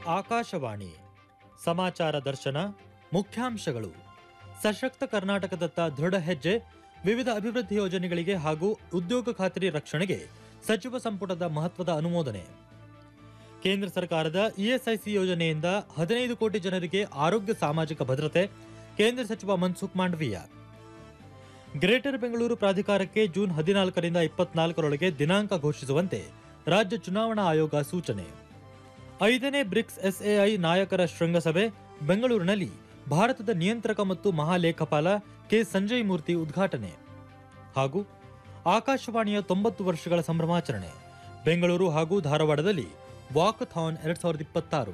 ಆಕಾಶವಾಣಿ ಸಮಾಚಾರ ದರ್ಶನ ಮುಖ್ಯಾಂಶಗಳು ಸಶಕ್ತ ಕರ್ನಾಟಕದತ್ತ ದೃಢ ಹೆಜ್ಜೆ ವಿವಿಧ ಅಭಿವೃದ್ಧಿ ಯೋಜನೆಗಳಿಗೆ ಹಾಗೂ ಉದ್ಯೋಗ ಖಾತ್ರಿ ರಕ್ಷಣೆಗೆ ಸಚಿವ ಸಂಪುಟದ ಮಹತ್ವದ ಅನುಮೋದನೆ ಕೇಂದ್ರ ಸರ್ಕಾರದ ಇಎಸ್ಐಸಿ ಯೋಜನೆಯಿಂದ ಹದಿನೈದು ಕೋಟಿ ಜನರಿಗೆ ಆರೋಗ್ಯ ಸಾಮಾಜಿಕ ಭದ್ರತೆ ಕೇಂದ್ರ ಸಚಿವ ಮನ್ಸುಖ್ ಮಾಂಡವೀಯ ಗ್ರೇಟರ್ ಬೆಂಗಳೂರು ಪ್ರಾಧಿಕಾರಕ್ಕೆ ಜೂನ್ ಹದಿನಾಲ್ಕರಿಂದ ಇಪ್ಪತ್ನಾಲ್ಕರೊಳಗೆ ದಿನಾಂಕ ಘೋಷಿಸುವಂತೆ ರಾಜ್ಯ ಚುನಾವಣಾ ಆಯೋಗ ಸೂಚನೆ ಐದನೇ ಬ್ರಿಕ್ಸ್ ಎಸ್ಎಐ ನಾಯಕರ ಶೃಂಗಸಭೆ ಬೆಂಗಳೂರಿನಲ್ಲಿ ಭಾರತದ ನಿಯಂತ್ರಕ ಮತ್ತು ಮಹಾಲೇಖಪಾಲ ಕೆ ಸಂಜಯ್ ಮೂರ್ತಿ ಉದ್ಘಾಟನೆ ಹಾಗೂ ಆಕಾಶವಾಣಿಯ ತೊಂಬತ್ತು ವರ್ಷಗಳ ಸಂಭ್ರಮಾಚರಣೆ ಬೆಂಗಳೂರು ಹಾಗೂ ಧಾರವಾಡದಲ್ಲಿ ವಾಕಥಾನ್ ಎರಡ್ ಸಾವಿರದ ಇಪ್ಪತ್ತಾರು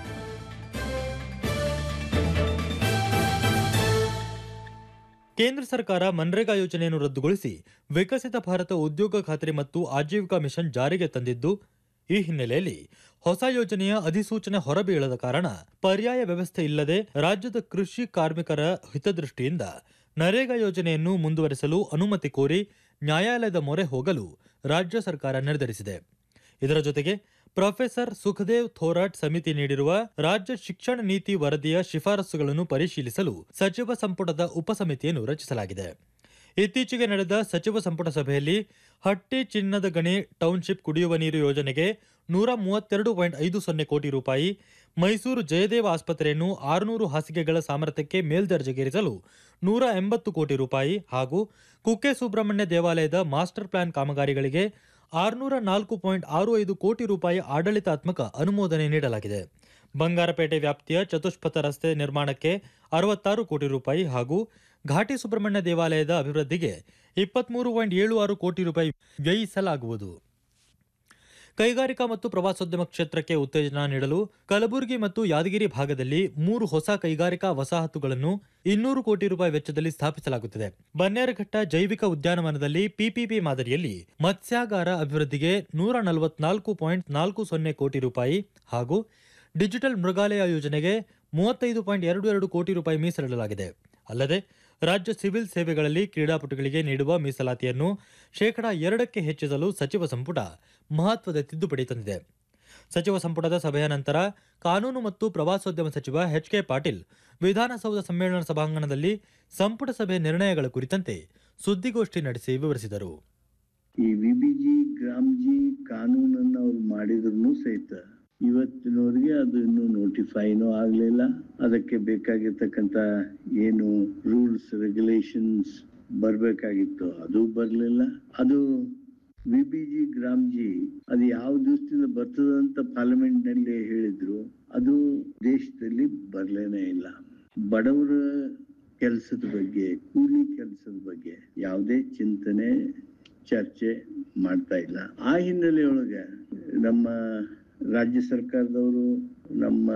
ಕೇಂದ್ರ ಸರ್ಕಾರ ಮನ್ರೇಗಾ ಯೋಜನೆಯನ್ನು ರದ್ದುಗೊಳಿಸಿ ವಿಕಸಿತ ಭಾರತ ಉದ್ಯೋಗ ಖಾತ್ರಿ ಮತ್ತು ಆಜೀವಿಕಾ ಮಿಷನ್ ಜಾರಿಗೆ ತಂದಿದ್ದು ಈ ಹಿನ್ನೆಲೆಯಲ್ಲಿ ಹೊಸ ಯೋಜನೆಯ ಅಧಿಸೂಚನೆ ಹೊರಬೀಳದ ಕಾರಣ ಪರ್ಯಾಯ ವ್ಯವಸ್ಥೆ ಇಲ್ಲದೆ ರಾಜ್ಯದ ಕೃಷಿ ಕಾರ್ಮಿಕರ ಹಿತದೃಷ್ಟಿಯಿಂದ ನರೇಗಾ ಯೋಜನೆಯನ್ನು ಮುಂದುವರೆಸಲು ಅನುಮತಿ ಕೋರಿ ನ್ಯಾಯಾಲಯದ ಮೊರೆ ಹೋಗಲು ರಾಜ್ಯ ಸರ್ಕಾರ ನಿರ್ಧರಿಸಿದೆ ಇದರ ಜೊತೆಗೆ ಪ್ರೊಫೆಸರ್ ಸುಖದೇವ್ ಥೋರಾಟ್ ಸಮಿತಿ ನೀಡಿರುವ ರಾಜ್ಯ ಶಿಕ್ಷಣ ನೀತಿ ವರದಿಯ ಶಿಫಾರಸುಗಳನ್ನು ಪರಿಶೀಲಿಸಲು ಸಚಿವ ಸಂಪುಟದ ಉಪಸಮಿತಿಯನ್ನು ರಚಿಸಲಾಗಿದೆ ಇತ್ತೀಚೆಗೆ ನಡೆದ ಸಚಿವ ಸಂಪುಟ ಸಭೆಯಲ್ಲಿ ಹಟ್ಟಿ ಚಿನ್ನದ ಗಣಿ ಟೌನ್ಶಿಪ್ ಕುಡಿಯುವ ನೀರು ಯೋಜನೆಗೆ ನೂರ ಮೂವತ್ತೆರಡು ಪಾಯಿಂಟ್ ಐದು ಸೊನ್ನೆ ಕೋಟಿ ರೂಪಾಯಿ ಮೈಸೂರು ಜಯದೇವ ಆಸ್ಪತ್ರೆಯನ್ನು ಆರುನೂರು ಹಾಸಿಗೆಗಳ ಸಾಮರ್ಥ್ಯಕ್ಕೆ ಮೇಲ್ದರ್ಜೆಗೇರಿಸಲು ನೂರ ಎಂಬತ್ತು ಕೋಟಿ ರೂಪಾಯಿ ಹಾಗೂ ಕುಕ್ಕೆ ಸುಬ್ರಹ್ಮಣ್ಯ ದೇವಾಲಯದ ಮಾಸ್ಟರ್ ಪ್ಲಾನ್ ಕಾಮಗಾರಿಗಳಿಗೆ ಆರುನೂರ ನಾಲ್ಕು ಪಾಯಿಂಟ್ ಆರು ಐದು ಕೋಟಿ ರೂಪಾಯಿ ಆಡಳಿತಾತ್ಮಕ ಅನುಮೋದನೆ ನೀಡಲಾಗಿದೆ ಬಂಗಾರಪೇಟೆ ವ್ಯಾಪ್ತಿಯ ಚತುಷ್ಪಥ ರಸ್ತೆ ನಿರ್ಮಾಣಕ್ಕೆ ಅರವತ್ತಾರು ಕೋಟಿ ರೂಪಾಯಿ ಹಾಗೂ ಘಾಟಿ ಸುಬ್ರಹ್ಮಣ್ಯ ದೇವಾಲಯದ ಅಭಿವೃದ್ಧಿಗೆ ಇಪ್ಪತ್ಮೂರು ಪಾಯಿಂಟ್ ಏಳು ಆರು ಕೋಟಿ ರೂಪಾಯಿ ವ್ಯಯಿಸಲಾಗುವುದು ಕೈಗಾರಿಕಾ ಮತ್ತು ಪ್ರವಾಸೋದ್ಯಮ ಕ್ಷೇತ್ರಕ್ಕೆ ಉತ್ತೇಜನ ನೀಡಲು ಕಲಬುರಗಿ ಮತ್ತು ಯಾದಗಿರಿ ಭಾಗದಲ್ಲಿ ಮೂರು ಹೊಸ ಕೈಗಾರಿಕಾ ವಸಾಹತುಗಳನ್ನು ಇನ್ನೂರು ಕೋಟಿ ರೂಪಾಯಿ ವೆಚ್ಚದಲ್ಲಿ ಸ್ಥಾಪಿಸಲಾಗುತ್ತಿದೆ ಬನ್ನೇರಘಟ್ಟ ಜೈವಿಕ ಉದ್ಯಾನವನದಲ್ಲಿ ಪಿಪಿಪಿ ಮಾದರಿಯಲ್ಲಿ ಮತ್ಸ್ಯಾಗಾರ ಅಭಿವೃದ್ಧಿಗೆ ನೂರ ನಲವತ್ನಾಲ್ಕು ಪಾಯಿಂಟ್ ನಾಲ್ಕು ಸೊನ್ನೆ ಕೋಟಿ ರೂಪಾಯಿ ಹಾಗೂ ಡಿಜಿಟಲ್ ಮೃಗಾಲಯ ಯೋಜನೆಗೆ ಮೂವತ್ತೈದು ಪಾಯಿಂಟ್ ಎರಡು ಎರಡು ಕೋಟಿ ರೂಪಾಯಿ ಮೀಸಲಿಡಲಾಗಿದೆ ಅಲ್ಲದೆ ರಾಜ್ಯ ಸಿವಿಲ್ ಸೇವೆಗಳಲ್ಲಿ ಕ್ರೀಡಾಪಟುಗಳಿಗೆ ನೀಡುವ ಮೀಸಲಾತಿಯನ್ನು ಶೇಕಡಾ ಎರಡಕ್ಕೆ ಹೆಚ್ಚಿಸಲು ಸಚಿವ ಸಂಪುಟ ಮಹತ್ವದ ತಿದ್ದುಪಡಿ ತಂದಿದೆ ಸಚಿವ ಸಂಪುಟದ ಸಭೆಯ ನಂತರ ಕಾನೂನು ಮತ್ತು ಪ್ರವಾಸೋದ್ಯಮ ಸಚಿವ ಎಚ್ ಕೆ ಪಾಟೀಲ್ ವಿಧಾನಸೌಧ ಸಮ್ಮೇಳನ ಸಭಾಂಗಣದಲ್ಲಿ ಸಂಪುಟ ಸಭೆ ನಿರ್ಣಯಗಳ ಕುರಿತಂತೆ ಸುದ್ದಿಗೋಷ್ಠಿ ನಡೆಸಿ ವಿವರಿಸಿದರು ಈ ವಿಬಿಜಿ ಗ್ರಾಮ್ಜಿ ಕಾನೂನನ್ನ ಅವ್ರು ಮಾಡಿದ್ರು ಸಹಿತ ಇವತ್ತಿನವರೆಗೆ ಅದು ಇನ್ನೂ ನೋಟಿಫೈನೂ ಆಗ್ಲಿಲ್ಲ ಅದಕ್ಕೆ ಬೇಕಾಗಿರ್ತಕ್ಕಂತ ಏನು ರೂಲ್ಸ್ ರೆಗ್ಯುಲೇಷನ್ಸ್ ಬರ್ಬೇಕಾಗಿತ್ತು ಅದು ಬರ್ಲಿಲ್ಲ ಅದು ವಿಬಿಜಿ ಗ್ರಾಮ್ಜಿ ಅದು ಯಾವ ದಿವಸದಿಂದ ಬರ್ತದ ಅಂತ ಪಾರ್ಲಿಮೆಂಟ್ ನಲ್ಲಿ ಹೇಳಿದ್ರು ಅದು ದೇಶದಲ್ಲಿ ಬರ್ಲೇನೇ ಇಲ್ಲ ಬಡವರ ಕೆಲಸದ ಬಗ್ಗೆ ಕೂಲಿ ಕೆಲಸದ ಬಗ್ಗೆ ಯಾವುದೇ ಚಿಂತನೆ ಚರ್ಚೆ ಮಾಡ್ತಾ ಇಲ್ಲ ಆ ಹಿನ್ನೆಲೆಯೊಳಗೆ ನಮ್ಮ ರಾಜ್ಯ ಸರ್ಕಾರದವರು ನಮ್ಮ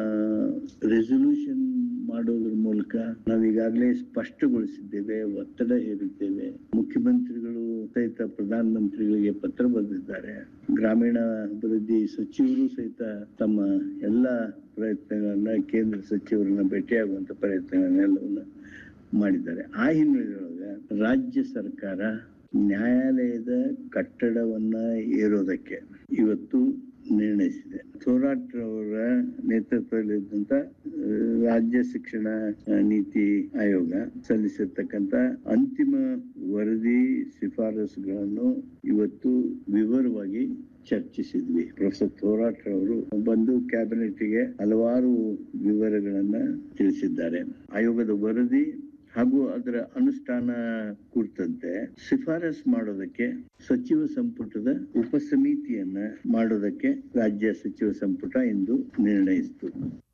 ರೆಸೊಲ್ಯೂಷನ್ ಮಾಡೋದ್ರ ಮೂಲಕ ನಾವು ಈಗಾಗಲೇ ಸ್ಪಷ್ಟಗೊಳಿಸಿದ್ದೇವೆ ಒತ್ತಡ ಹೇರಿದ್ದೇವೆ ಮುಖ್ಯಮಂತ್ರಿಗಳು ಸಹಿತ ಪ್ರಧಾನ ಮಂತ್ರಿಗಳಿಗೆ ಪತ್ರ ಬರೆದಿದ್ದಾರೆ ಗ್ರಾಮೀಣ ಅಭಿವೃದ್ಧಿ ಸಚಿವರು ಸಹಿತ ತಮ್ಮ ಎಲ್ಲ ಪ್ರಯತ್ನಗಳನ್ನ ಕೇಂದ್ರ ಸಚಿವರನ್ನ ಭೇಟಿಯಾಗುವಂತ ಪ್ರಯತ್ನಗಳನ್ನೆಲ್ಲವನ್ನ ಮಾಡಿದ್ದಾರೆ ಆ ಹಿನ್ನೆಲೆಯೊಳಗೆ ರಾಜ್ಯ ಸರ್ಕಾರ ನ್ಯಾಯಾಲಯದ ಕಟ್ಟಡವನ್ನ ಏರೋದಕ್ಕೆ ಇವತ್ತು ನಿರ್ಣಯಿಸಿದೆ ಥೋರಾಟ್ ಅವರ ನೇತೃತ್ವದಲ್ಲಿದ್ದಂತ ರಾಜ್ಯ ಶಿಕ್ಷಣ ನೀತಿ ಆಯೋಗ ಸಲ್ಲಿಸಿರ್ತಕ್ಕಂತ ಅಂತಿಮ ವರದಿ ಶಿಫಾರಸುಗಳನ್ನು ಇವತ್ತು ವಿವರವಾಗಿ ಚರ್ಚಿಸಿದ್ವಿ ಪ್ರೊಫೆಸರ್ ಥೋರಾಟ್ ಅವರು ಬಂದು ಕ್ಯಾಬಿನೆಟ್ಗೆ ಹಲವಾರು ವಿವರಗಳನ್ನ ತಿಳಿಸಿದ್ದಾರೆ ಆಯೋಗದ ವರದಿ ಹಾಗೂ ಅದರ ಅನುಷ್ಠಾನ ಕುರಿತಂತೆ ಶಿಫಾರಸ್ ಮಾಡೋದಕ್ಕೆ ಸಚಿವ ಸಂಪುಟದ ಉಪಸಮಿತಿಯನ್ನ ಮಾಡೋದಕ್ಕೆ ರಾಜ್ಯ ಸಚಿವ ಸಂಪುಟ ಇಂದು ನಿರ್ಣಯಿಸಿತು